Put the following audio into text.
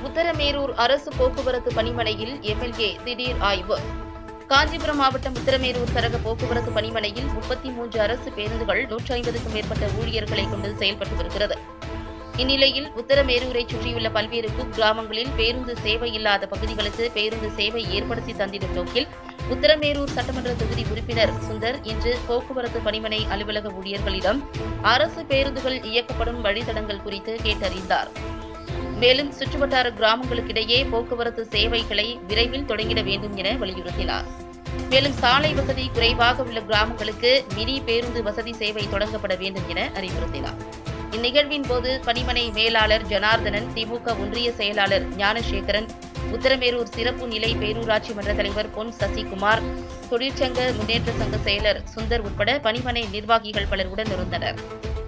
உத்தரமேரூர் அரசு போக்குவரத்து பணிமனையில் எம்எல்ஏ திடீர் ஆய்வு காஞ்சிபுரம் மாவட்டம் உத்தரமேரூர் சரக போக்குவரத்து பணிமனையில் முப்பத்தி மூன்று அரசு பேருந்துகள் நூற்றி ஐம்பதுக்கும் மேற்பட்ட ஊழியர்களை கொண்டு செயல்பட்டு வருகிறது இந்நிலையில் உத்தரமேரூரை சுற்றியுள்ள பல்வேறு குக்கிராமங்களில் பேருந்து சேவை இல்லாத பகுதிகளுக்கு பேருந்து சேவை ஏற்படுத்தி தந்திடும் நோக்கில் உத்தரமேரூர் சட்டமன்ற தொகுதி உறுப்பினர் சுந்தர் இன்று போக்குவரத்து பணிமனை அலுவலக ஊழியர்களிடம் அரசு பேருந்துகள் இயக்கப்படும் வழித்தடங்கள் குறித்து கேட்டறிந்தார் மேலும் சுற்றுவட்டார கிராமங்களுக்கிடையே போக்குவரத்து சேவைகளை விரைவில் தொடங்கிட வேண்டும் என வலியுறுத்தினார் மேலும் சாலை வசதி குறைவாக உள்ள கிராமங்களுக்கு மினி பேருந்து வசதி சேவை தொடங்கப்பட வேண்டும் என அறிவுறுத்தினார் இந்நிகழ்வின் போது பணிமனை மேலாளர் ஜனார்தனன் திமுக ஒன்றிய செயலாளர் ஞானசேகரன் உத்தரமேரூர் சிறப்பு நிலை பேரூராட்சி மன்ற தலைவர் பொன் சசிகுமார் தொழிற்சங்க முன்னேற்ற சங்க செயலர் சுந்தர் உட்பட பணிமனை நிர்வாகிகள் பலர் உடன் இருந்தனர்